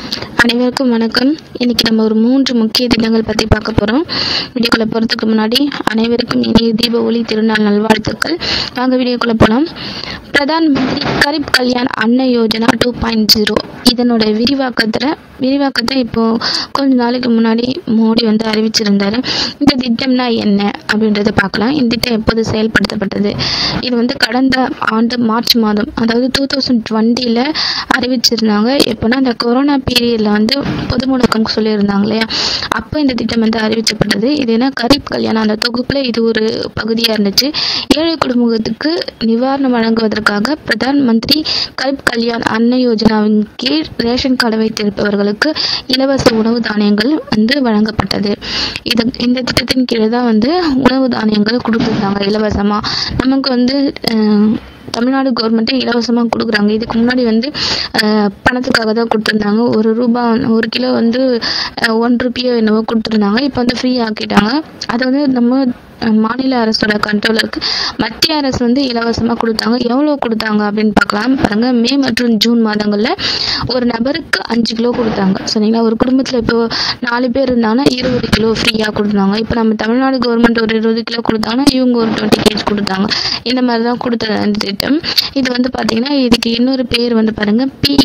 அனைவருக்கும் வணக்கம் இன்னைக்கு நம்ம ஒரு மூன்று முக்கிய திட்டங்கள் பற்றி பார்க்க போகிறோம் வீடியோக்குள்ளே போகிறதுக்கு முன்னாடி அனைவருக்கும் இனிய தீப ஒளி திருநாள் நல்வாழ்த்துக்கள் வாங்க வீடியோக்குள்ளே போகலாம் பிரதான் மந்திரி கரீப் கல்யாண் அன்ன யோஜனா டூ பாயிண்ட் ஜீரோ இதனோட விரிவாக்கத்தில் விரிவாக்கத்தை இப்போது கொஞ்ச நாளைக்கு முன்னாடி மோடி வந்து அறிவிச்சிருந்தார் இந்த திட்டம்னா என்ன அப்படின்றத பார்க்கலாம் இந்த திட்டம் எப்போது செயல்படுத்தப்பட்டது இது வந்து கடந்த ஆண்டு மார்ச் மாதம் அதாவது டூ தௌசண்ட் டுவெண்ட்டியில் அறிவிச்சிருந்தாங்க எப்போனா இந்த கொரோனா பீரியடில் வந்து பொது முடக்கம் சொல்லியிருந்தாங்க இல்லையா அப்போ இந்த திட்டம் வந்து அறிவிக்கப்பட்டது இது என்ன கரீப் கல்யாணம் அந்த தொகுப்பில் இது ஒரு பகுதியாக இருந்துச்சு ஏழை குடும்பத்துக்கு நிவாரணம் வழங்குவதற்காக பிரதான் மந்திரி கரீப் கல்யாண் அன்ன யோஜனாவின் கீழ் ரேஷன் கார்டு வைத்திருப்பவர்களுக்கு இலவச உணவு தானியங்கள் வந்து வழங்கப்பட்டது இது இந்த திட்டத்தின் கீழே தான் வந்து உணவு தானியங்கள் கொடுத்துருந்தாங்க இலவசமாக நமக்கு வந்து அஹ், தமிழ்நாடு கவர்மெண்ட்டே இலவசமாக கொடுக்குறாங்க இதுக்கு முன்னாடி வந்து அஹ், பணத்துக்காக தான் கொடுத்துருந்தாங்க ஒரு ரூபா ஒரு கிலோ வந்து அஹ், ஒன் ருபியோ என்னவோ கொடுத்துருந்தாங்க இப்போ வந்து ஃப்ரீ ஆக்கிட்டாங்க அது வந்து நம்ம அஹ், மாநில அரசோட கண்ட்ரோல் இருக்கு மத்திய அரசு வந்து இலவசமாக கொடுத்தாங்க எவ்வளோ கொடுத்தாங்க அப்படின்னு பார்க்கலாம் பாருங்க மே மற்றும் ஜூன் மாதங்களில் ஒரு நபருக்கு அஞ்சு கிலோ கொடுத்தாங்க சரிங்களா ஒரு குடும்பத்தில் இப்போ நாலு பேர் இருந்தாங்கன்னா இருபது கிலோ ஃப்ரீயாக கொடுத்தாங்க இப்போ நம்ம தமிழ்நாடு கவர்மெண்ட் ஒரு இருபது கிலோ கொடுத்தாங்கன்னா இவங்க ஒரு டுவெண்ட்டி கேஜ் கொடுத்தாங்க இந்த மாதிரி தான் கொடுத்தது அந்த திட்டம் இது வந்து பார்த்தீங்கன்னா இதுக்கு இன்னொரு பேர் வந்து பாருங்க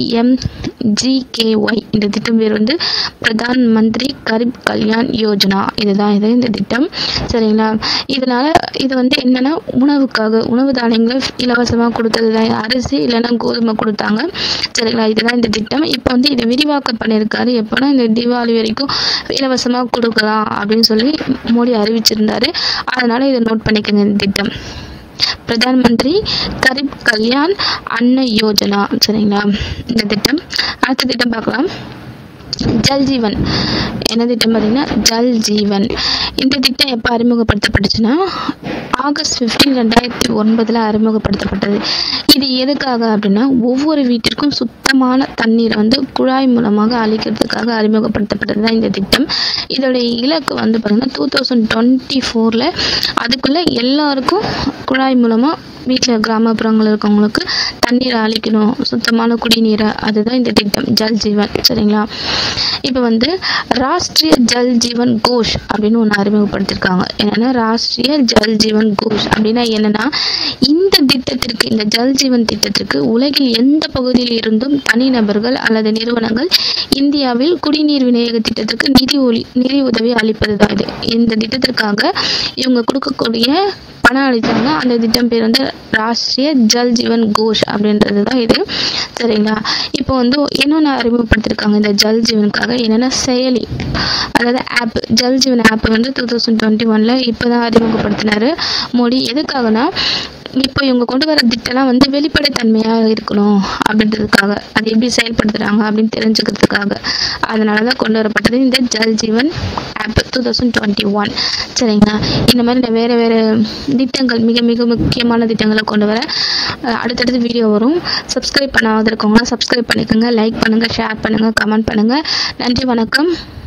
பிஎம்ஜிகேஒய் இந்த திட்டம் பேர் வந்து பிரதான் மந்திரி கரீப் கல்யாண் யோஜனா இதுதான் இது இந்த திட்டம் சரிங்களா இதனால இது வந்து என்னன்னா உணவுக்காக உணவு தானியங்களை இலவசமாக கொடுத்தது தான் அரிசி இல்லைன்னா கோதுமை கொடுத்தாங்க சரிங்களா இதுதான் இந்த திட்டம் இப்போ வந்து இதை விரிவாக்கம் பண்ணியிருக்காரு எப்போனா இந்த தீபாவளி வரைக்கும் இலவசமாக கொடுக்கலாம் அப்படின்னு சொல்லி மோடி அறிவிச்சிருந்தாரு அதனால இதை நோட் பண்ணிக்கோங்க இந்த திட்டம் பிரதான் மந்திரி கரீப் கல்யாண் அன்ன யோஜனா சரிங்களா இந்த திட்டம் அடுத்த திட்டம் பார்க்கலாம் ஜல் ஜீவன் என்ன திட்டம் பார்த்தீங்கன்னா ஜல் ஜீவன் இந்த திட்டம் எப்போ அறிமுகப்படுத்தப்பட்டுச்சுன்னா ஆகஸ்ட் ஃபிஃப்டீன் ரெண்டாயிரத்தி ஒன்பதில் அறிமுகப்படுத்தப்பட்டது இது எதுக்காக அப்படின்னா ஒவ்வொரு வீட்டிற்கும் சுத்தமான தண்ணீரை வந்து குழாய் மூலமாக அளிக்கிறதுக்காக அறிமுகப்படுத்தப்பட்டது தான் இந்த திட்டம் இதோடைய இலக்கு வந்து பார்த்திங்கன்னா டூ தௌசண்ட் டுவெண்ட்டி ஃபோரில் அதுக்குள்ளே எல்லாருக்கும் குழாய் மூலமாக வீட்டில் கிராமப்புறங்கள் இருக்கவங்களுக்கு தண்ணீரை அளிக்கணும் சுத்தமான குடிநீரை அதுதான் இந்த திட்டம் ஜல் ஜீவன் சரிங்களா இப்போ வந்து ராஷ்ட்ரிய ஜல் ஜீவன் கோஷ் அப்படின்னு ஒன்று அறிமுகப்படுத்தியிருக்காங்க என்னன்னா ராஷ்ட்ரிய ஜல் ஜீவன் கோஷ் அப்படின்னா என்னன்னா இந்த திட்டத்திற்கு இந்த ஜல் ஜீவன் திட்டத்திற்கு உலகில் எந்த பகுதியில் இருந்தும் தனிநபர்கள் அல்லது நிறுவனங்கள் இந்தியாவில் குடிநீர் விநியோக திட்டத்திற்கு நிதி ஒலி நிதி உதவி அளிப்பது தான் இது இந்த திட்டத்திற்காக இவங்க கொடுக்கக்கூடிய பணம் அளித்தாங்க அந்த திட்டம் பேர் வந்து ராஷ்ட்ரிய ஜல் ஜீவன் கோஷ் அப்படின்றது தான் இது சரிங்களா இப்போ வந்து இன்னொன்று அறிமுகப்படுத்தியிருக்காங்க இந்த ஜல் ஜீவனுக்காக என்னென்னா செயலி அதாவது ஆப் ஜல் ஜீவன் ஆப் வந்து டூ தௌசண்ட் டுவெண்ட்டி ஒனில் இப்போ தான் அறிமுகப்படுத்தினாரு மோடி எதுக்காகனா இப்போ இவங்க கொண்டு வர திட்டம்லாம் வந்து வெளிப்படைத்தன்மையாக இருக்கணும் அப்படின்றதுக்காக அது எப்படி செயல்படுத்துகிறாங்க அப்படின்னு தெரிஞ்சுக்கிறதுக்காக அதனால தான் கொண்டு வரப்பட்டது இந்த Jal Jeevan app two thousand twenty one சரிங்களா இந்த மாதிரி நான் வேறு வேறு திட்டங்கள் மிக மிக முக்கியமான திட்டங்களை கொண்டு வர அஹ், அடுத்தடுத்து வீடியோ வரும் சப்ஸ்கிரைப் பண்ணாத இருக்கவங்களாம் சப்ஸ்கிரைப் பண்ணிக்கோங்க லைக் பண்ணுங்கள் ஷேர் பண்ணுங்கள் கமெண்ட் பண்ணுங்கள் நன்றி வணக்கம்